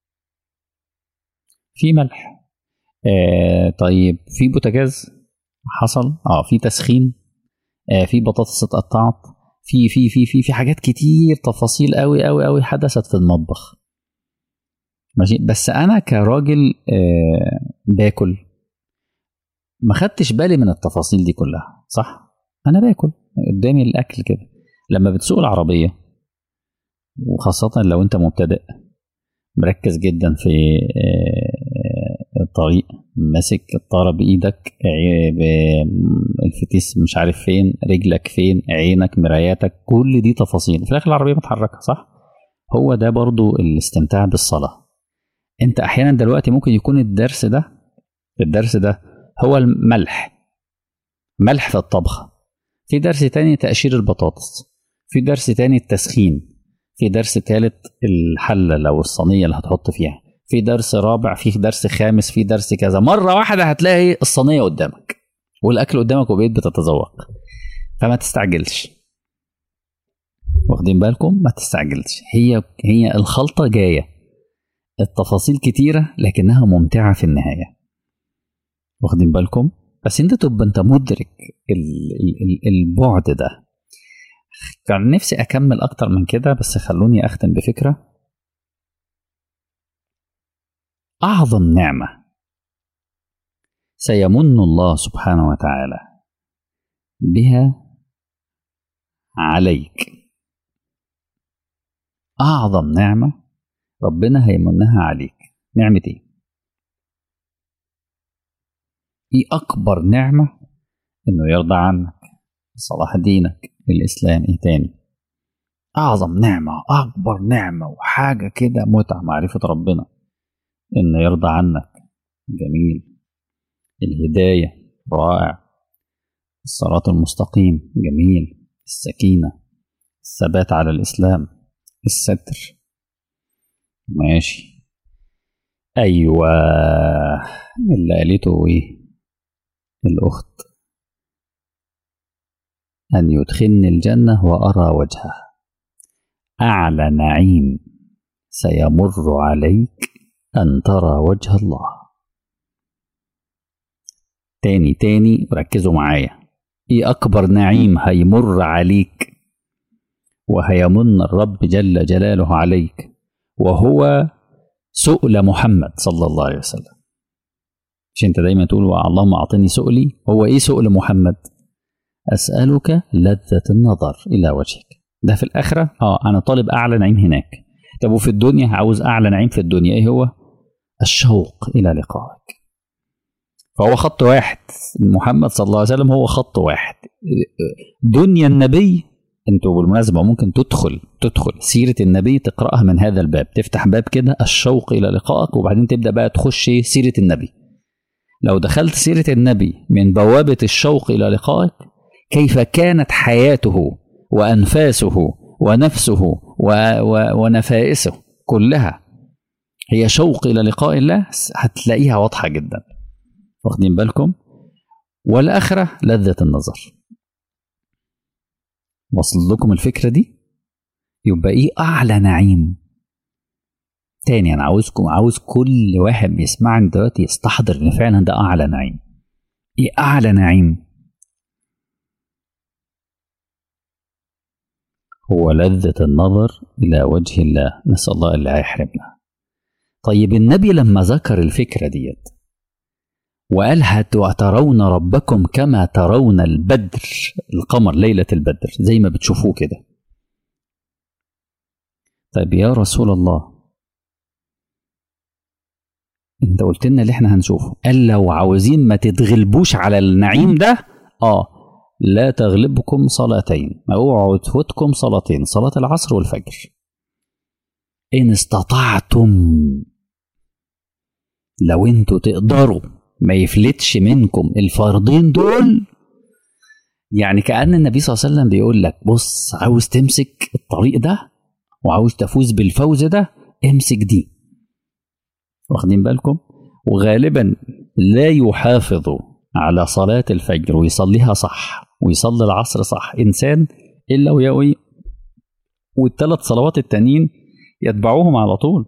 في ملح آه طيب في بوتاجاز حصل اه في تسخين آه في بطاطس اتقطعت في في في في في حاجات كتير تفاصيل قوي قوي قوي حدثت في المطبخ ماشي بس انا كراجل آه باكل ما خدتش بالي من التفاصيل دي كلها صح انا باكل قدامي الاكل كده لما بتسوق العربيه وخاصه لو انت مبتدئ مركز جدا في الطريق ماسك الطارة بإيدك الفتيس مش عارف فين رجلك فين عينك مراياتك كل دي تفاصيل في الآخر العربية متحركة صح هو ده برضو الاستمتاع بالصلاة انت احيانا دلوقتي ممكن يكون الدرس ده الدرس ده هو الملح ملح في الطبخة في درس تاني تقشير البطاطس في درس تاني التسخين في درس ثالث الحلة لو الصينية اللي هتحط فيها في درس رابع في درس خامس في درس كذا مرة واحدة هتلاقي الصينية قدامك والأكل قدامك وبقيت بتتذوق فما تستعجلش واخدين بالكم ما تستعجلش هي هي الخلطة جاية التفاصيل كتيرة لكنها ممتعة في النهاية واخدين بالكم بس انت تبقى انت مدرك البعد ده كان نفسي اكمل اكتر من كده بس خلوني اختم بفكره اعظم نعمه سيمن الله سبحانه وتعالى بها عليك اعظم نعمه ربنا هيمنها عليك نعمه ايه ايه اكبر نعمه انه يرضى عنك صلاح دينك الإسلام إيه تاني أعظم نعمة أكبر نعمة وحاجة كده متعة معرفة ربنا إنه يرضى عنك جميل الهداية رائع الصراط المستقيم جميل السكينة الثبات على الإسلام الستر ماشي أيوة اللي قالته إيه الأخت أن يدخلني الجنة وأرى وجهه أعلى نعيم سيمر عليك أن ترى وجه الله تاني تاني ركزوا معايا إيه أكبر نعيم هيمر عليك وهيمن الرب جل جلاله عليك وهو سؤل محمد صلى الله عليه وسلم مش انت دايما تقول اللهم اعطني سؤلي هو ايه سؤل محمد اسالك لذه النظر الى وجهك ده في الاخره اه انا طالب اعلى نعيم هناك طب وفي الدنيا عاوز اعلى نعيم في الدنيا ايه هو الشوق الى لقائك فهو خط واحد محمد صلى الله عليه وسلم هو خط واحد دنيا النبي انتوا بالمناسبة ممكن تدخل تدخل سيرة النبي تقرأها من هذا الباب تفتح باب كده الشوق إلى لقائك وبعدين تبدأ بقى تخش سيرة النبي لو دخلت سيرة النبي من بوابة الشوق إلى لقائك كيف كانت حياته وأنفاسه ونفسه و و ونفائسه كلها هي شوق إلى لقاء الله هتلاقيها واضحة جدا واخدين بالكم والآخرة لذة النظر وصل لكم الفكرة دي يبقى إيه أعلى نعيم تاني أنا عاوزكم عاوز كل واحد بيسمعني دلوقتي يستحضر إن فعلا ده أعلى نعيم إيه أعلى نعيم هو لذة النظر إلى وجه الله نسأل الله اللي هيحرمنا طيب النبي لما ذكر الفكرة ديت وقال هترون ربكم كما ترون البدر القمر ليلة البدر زي ما بتشوفوه كده طيب يا رسول الله انت قلت لنا اللي احنا هنشوفه قال لو عاوزين ما تتغلبوش على النعيم ده اه لا تغلبكم صلاتين اوعوا تفوتكم صلاتين صلاة العصر والفجر ان استطعتم لو انتوا تقدروا ما يفلتش منكم الفرضين دول يعني كأن النبي صلى الله عليه وسلم بيقول لك بص عاوز تمسك الطريق ده وعاوز تفوز بالفوز ده امسك دي واخدين بالكم وغالبا لا يحافظ على صلاة الفجر ويصليها صح ويصلي العصر صح إنسان إلا ويأوي والثلاث صلوات التانيين يتبعوهم على طول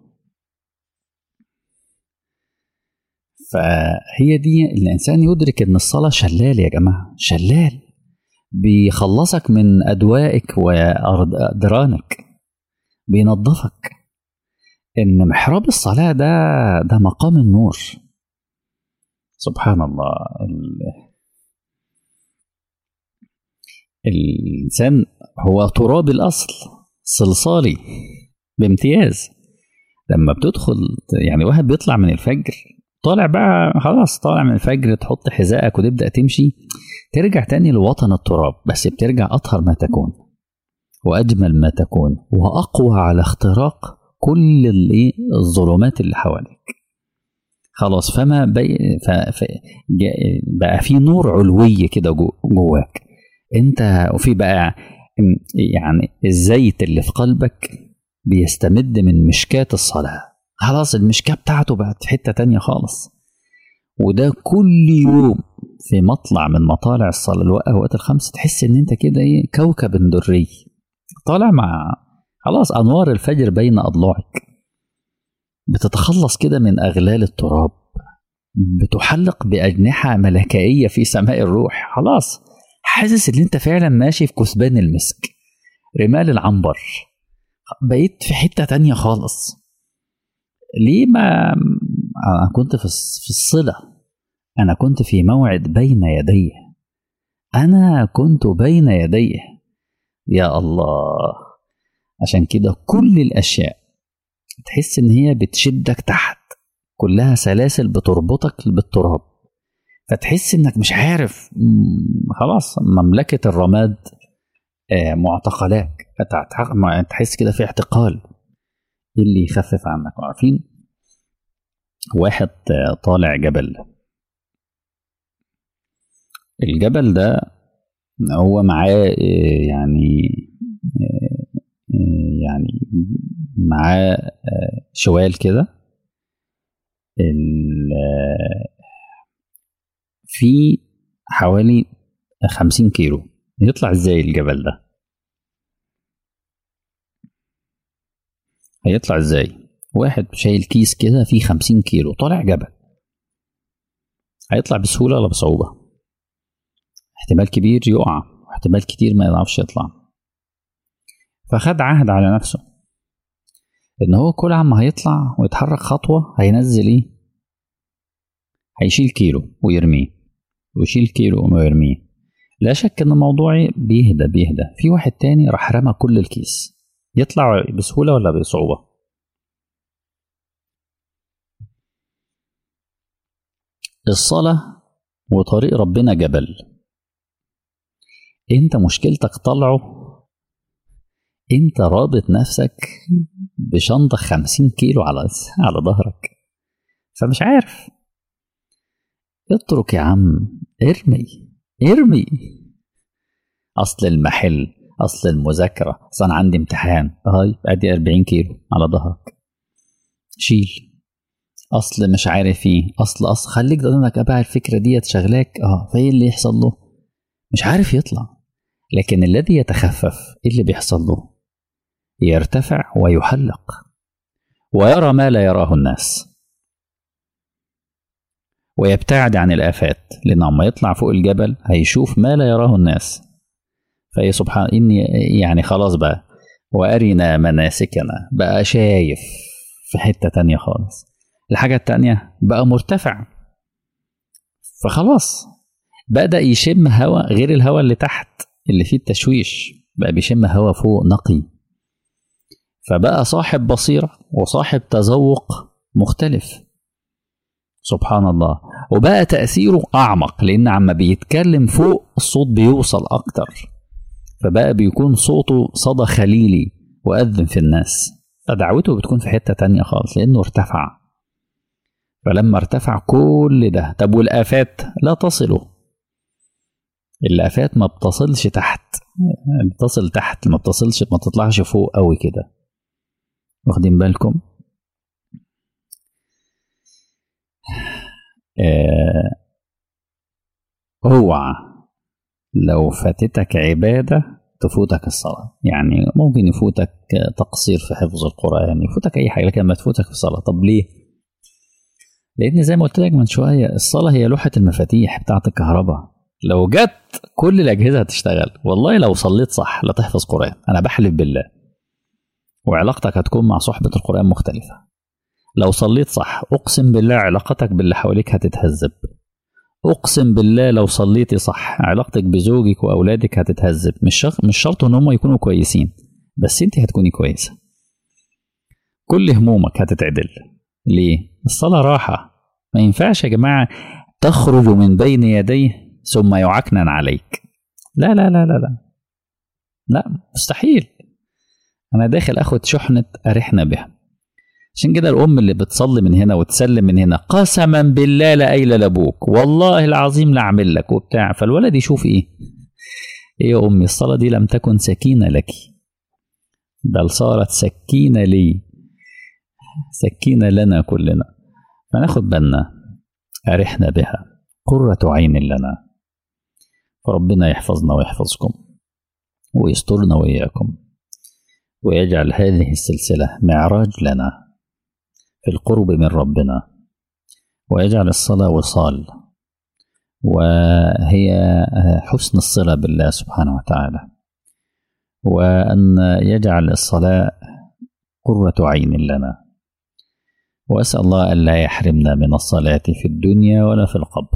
فهي دي الإنسان يدرك إن الصلاة شلال يا جماعة شلال بيخلصك من أدوائك وأدرانك بينظفك إن محراب الصلاة ده ده مقام النور سبحان الله ال... الإنسان هو تراب الأصل صلصالي بامتياز لما بتدخل يعني واحد بيطلع من الفجر طالع بقى خلاص طالع من الفجر تحط حذائك وتبدأ تمشي ترجع تاني لوطن التراب بس بترجع أطهر ما تكون وأجمل ما تكون وأقوى على اختراق كل الظلمات اللي حواليك خلاص فما بي ف... ف... بقى في نور علوي كده جو... جواك انت وفي بقى يعني الزيت اللي في قلبك بيستمد من مشكات الصلاة خلاص المشكاة بتاعته بقت في حتة تانية خالص وده كل يوم في مطلع من مطالع الصلاة الأوقات الخمس تحس إن أنت كده إيه كوكب دري طالع مع خلاص أنوار الفجر بين أضلاعك بتتخلص كده من أغلال التراب بتحلق بأجنحة ملكائية في سماء الروح خلاص حاسس ان انت فعلا ماشي في كثبان المسك رمال العنبر بقيت في حتة تانية خالص ليه ما أنا كنت في في الصلة أنا كنت في موعد بين يديه أنا كنت بين يديه يا الله عشان كده كل الأشياء تحس إن هي بتشدك تحت كلها سلاسل بتربطك بالتراب فتحس إنك مش عارف خلاص مملكة الرماد معتقلاك تحس كده في اعتقال اللي يخفف عنك عارفين واحد طالع جبل الجبل ده هو معاه يعني يعني معاه شوال كده في حوالي خمسين كيلو يطلع ازاي الجبل ده هيطلع ازاي واحد شايل كيس كده فيه خمسين كيلو طالع جبل هيطلع بسهولة ولا بصعوبة احتمال كبير يقع واحتمال كتير ما يعرفش يطلع فخد عهد على نفسه ان هو كل عما هيطلع ويتحرك خطوه هينزل ايه هيشيل كيلو ويرميه ويشيل كيلو ويرميه لا شك ان موضوعي بيهدى بيهدى في واحد تاني راح رمى كل الكيس يطلع بسهوله ولا بصعوبه الصلاه وطريق ربنا جبل انت مشكلتك طلعه انت رابط نفسك بشنطة خمسين كيلو على على ظهرك فمش عارف اترك يا عم ارمي ارمي اصل المحل اصل المذاكرة اصل انا عندي امتحان هاي ادي 40 كيلو على ظهرك شيل اصل مش عارف ايه اصل اصل خليك ضمنك بقى الفكره ديت شغلاك اه فايه اللي يحصل له مش عارف يطلع لكن الذي يتخفف ايه اللي بيحصل له يرتفع ويحلق ويرى ما لا يراه الناس ويبتعد عن الآفات لأن عما يطلع فوق الجبل هيشوف ما لا يراه الناس فهي سبحان إني يعني خلاص بقى وأرنا مناسكنا بقى شايف في حتة تانية خالص الحاجة التانية بقى مرتفع فخلاص بدأ يشم هواء غير الهواء اللي تحت اللي فيه التشويش بقى بيشم هواء فوق نقي فبقى صاحب بصيرة وصاحب تذوق مختلف سبحان الله وبقى تأثيره أعمق لأن عما بيتكلم فوق الصوت بيوصل أكتر فبقى بيكون صوته صدى خليلي وأذن في الناس فدعوته بتكون في حتة تانية خالص لأنه ارتفع فلما ارتفع كل ده طب والآفات لا تصله الآفات ما بتصلش تحت بتصل تحت ما بتصلش ما تطلعش فوق قوي كده واخدين بالكم آه اوعى لو فاتتك عبادة تفوتك الصلاة يعني ممكن يفوتك تقصير في حفظ القرآن يفوتك أي حاجة لكن ما تفوتك في الصلاة طب ليه؟ لأن زي ما قلت لك من شوية الصلاة هي لوحة المفاتيح بتاعة الكهرباء لو جت كل الأجهزة هتشتغل والله لو صليت صح لا تحفظ قرآن أنا بحلف بالله وعلاقتك هتكون مع صحبة القرآن مختلفة لو صليت صح أقسم بالله علاقتك باللي حواليك هتتهذب أقسم بالله لو صليتي صح علاقتك بزوجك وأولادك هتتهذب مش شرط مش شرط إن هم يكونوا كويسين بس أنت هتكوني كويسة كل همومك هتتعدل ليه؟ الصلاة راحة ما ينفعش يا جماعة تخرج من بين يديه ثم يعكنن عليك لا لا لا لا لا لا مستحيل أنا داخل أخد شحنة أرحنا بها عشان كده الأم اللي بتصلي من هنا وتسلم من هنا قسما بالله لا قايلة لأبوك والله العظيم لا أعمل لك وبتاع فالولد يشوف إيه إيه يا أمي الصلاة دي لم تكن سكينة لك بل صارت سكينة لي سكينة لنا كلنا فناخد بالنا أرحنا بها قرة عين لنا فربنا يحفظنا ويحفظكم ويسترنا وإياكم ويجعل هذه السلسلة معراج لنا في القرب من ربنا ويجعل الصلاة وصال وهي حسن الصلة بالله سبحانه وتعالى وأن يجعل الصلاة قرة عين لنا وأسأل الله ألا يحرمنا من الصلاة في الدنيا ولا في القبر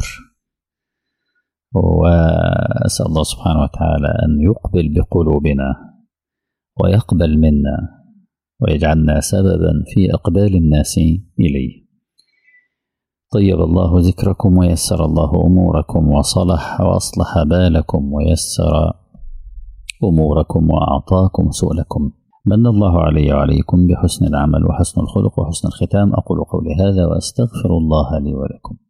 وأسأل الله سبحانه وتعالى أن يقبل بقلوبنا ويقبل منا ويجعلنا سببا في إقبال الناس إليه طيب الله ذكركم ويسر الله أموركم وصلح وأصلح بالكم ويسر أموركم وأعطاكم سؤلكم من الله علي وعليكم بحسن العمل وحسن الخلق وحسن الختام أقول قولي هذا وأستغفر الله لي ولكم